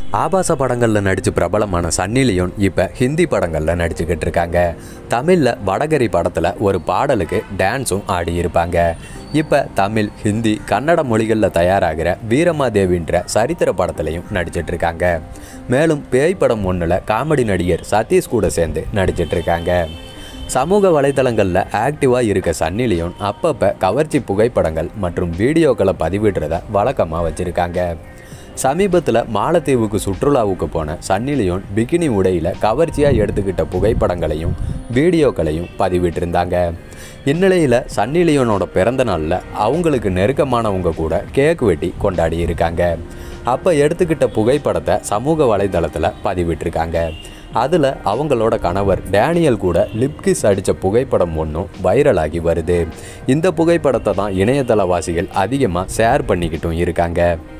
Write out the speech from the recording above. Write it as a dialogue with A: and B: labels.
A: ஆபாச படங்களில் நடித்து பிரபலமான சன்னி லியோன் இப்போ ஹிந்தி படங்களில் நடிச்சுக்கிட்டு இருக்காங்க தமிழில் வடகரி படத்தில் ஒரு பாடலுக்கு டான்ஸும் ஆடி இருப்பாங்க இப்போ தமிழ் ஹிந்தி கன்னட மொழிகளில் தயாராகிற வீரமாதேவின்ற சரித்திர படத்துலையும் நடிச்சிட்டு இருக்காங்க மேலும் பேய் படம் ஒன்றில் காமெடி நடிகர் சதீஷ் கூட சேர்ந்து நடிச்சிட்டு இருக்காங்க சமூக வலைதளங்களில் ஆக்டிவாக இருக்க சன்னி லியோன் அப்பப்போ கவர்ச்சி புகைப்படங்கள் மற்றும் வீடியோக்களை பதிவிடுறத வழக்கமாக வச்சுருக்காங்க சமீபத்தில் மாலத்தீவுக்கு சுற்றுலாவுக்கு போன சன்னி லியோன் பிகினி உடையில் கவர்ச்சியாக எடுத்துக்கிட்ட புகைப்படங்களையும் வீடியோக்களையும் பதிவிட்டிருந்தாங்க இந்நிலையில் சன்னி லியோனோட பிறந்த நாளில் அவங்களுக்கு நெருக்கமானவங்க கூட கேக் வெட்டி கொண்டாடி இருக்காங்க அப்போ எடுத்துக்கிட்ட புகைப்படத்தை சமூக வலைதளத்தில் பதிவிட்டிருக்காங்க அதில் அவங்களோட கணவர் டேனியல் கூட லிப்கிஸ் அடித்த புகைப்படம் ஒன்றும் வைரலாகி வருது இந்த புகைப்படத்தை தான் இணையதளவாசிகள் அதிகமாக ஷேர் பண்ணிக்கிட்டும் இருக்காங்க